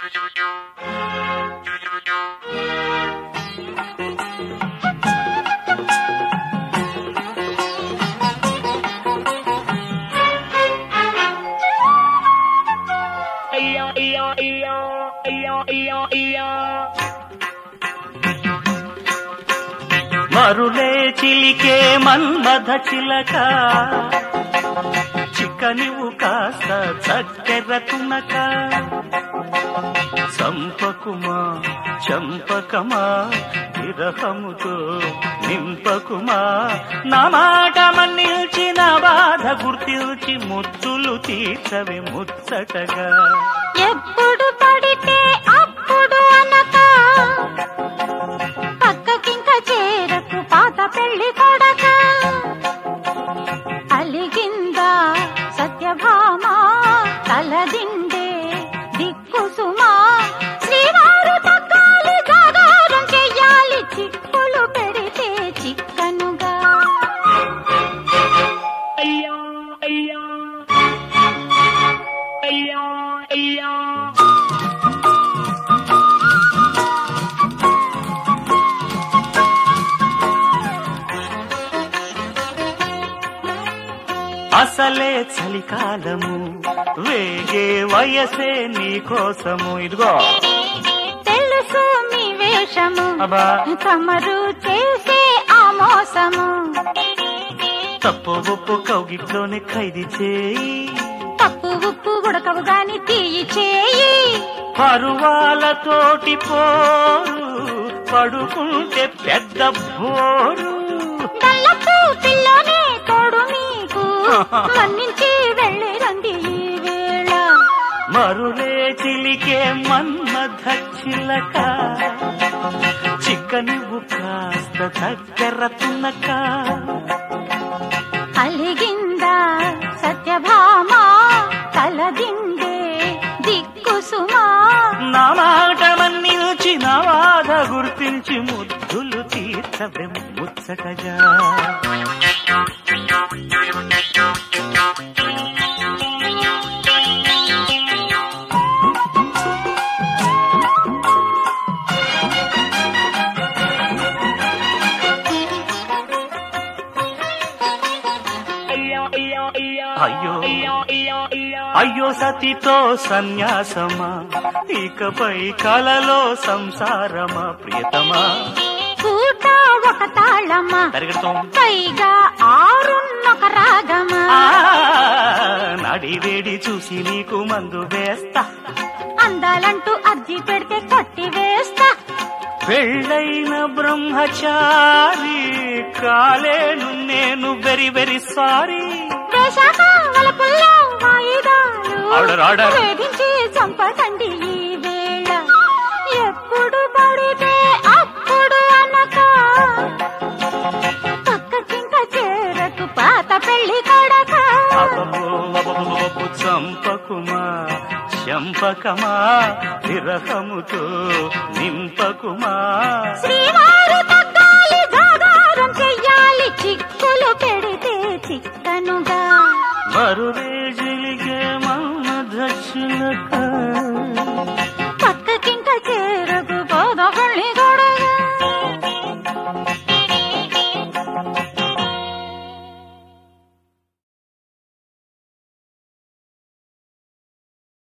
మరులే చిలికే మన్మథ చిలక చిక్కనివు కాస్త చక్కెర తునక సంపకుమా చంపకమా విరహముతో నింపకుమా నా మాట మన్నిల్చిన బాధ గుర్తించి ముచ్చులు తీర్చవి ముచ్చటగా ఎప్పుడు పడితే అప్పుడు అనక పక్కకింక చేరకు పాత పెళ్లి కొడక అలిగిందా సత్యభామ తలదిండే దిక్కుసుమా శ్రీవారు తగ్గాలి జాగారం చెయ్యాలి చిక్కులు పెడితే చిక్కనుగా అయ్యా అయ్యా అయ్యా అయ్యా అసలే చలికాలము వేగే వయసే నీకోసము ఇదిగో తెలుసు మీ వేషము అబ్బా తమరు చేసే ఆ మోసము తప్పు ఉప్పు కౌగిట్లోనే ఖైదీ చేయి తప్పు ఉప్పు ఉడకవు గాని తీయి చేయి పరువాలతోటి పోరు పడుకుంటే పెద్ద బోరు నల్లపు పిల్లోనే తోడు మీకు మన్నించి వెళ్ళి రండి ఈ వేళ మరులే చిలికే మన్మథ చిలక చిక్కనివ్వు కాస్త చక్కెర తునక అలిగిందా సత్యభామ తలదిండే దిక్కుసుమా నా మాట మన్నిల్చి నా బాధ గుర్తించి ముద్దులు తీర్చవే ముచ్చటగా అయ్యో అయ్యో సతితో సన్యాసమా ఇకపై కలలో సంసారమా ప్రియతమా పూట ఒక తాళమా తరగడతాం పైగా ఆరున్నొక రాగమా నడి వేడి చూసి నీకు మందు వేస్తా అందాలంటూ అర్జీ పెడితే కొట్టి వేస్తా పెళ్ళైన బ్రహ్మచారి కాలేను నేను వెరీ వెరీ సారీ వేశాక వలపుల్లో వాయిదాలు ఆర్డర్, ఆర్డర్. వేధించి చంపకండి ఈ వేళ ఎప్పుడు పడితే అప్పుడు అనక పక్కకింక చేరకు పాత పెళ్లి కొడక అబ్బబ్బబ్బబ్బబ్బబ్బు చంపకుమా చంపకమా విరహముతో నింపకుమా శ్రీవారు తగ్గాలి జాగారం చెయ్యాలి చిక్కులు పెడితే చిక్కనుగా మరురే జిలిగే మన్మథ చిలక పక్కకింక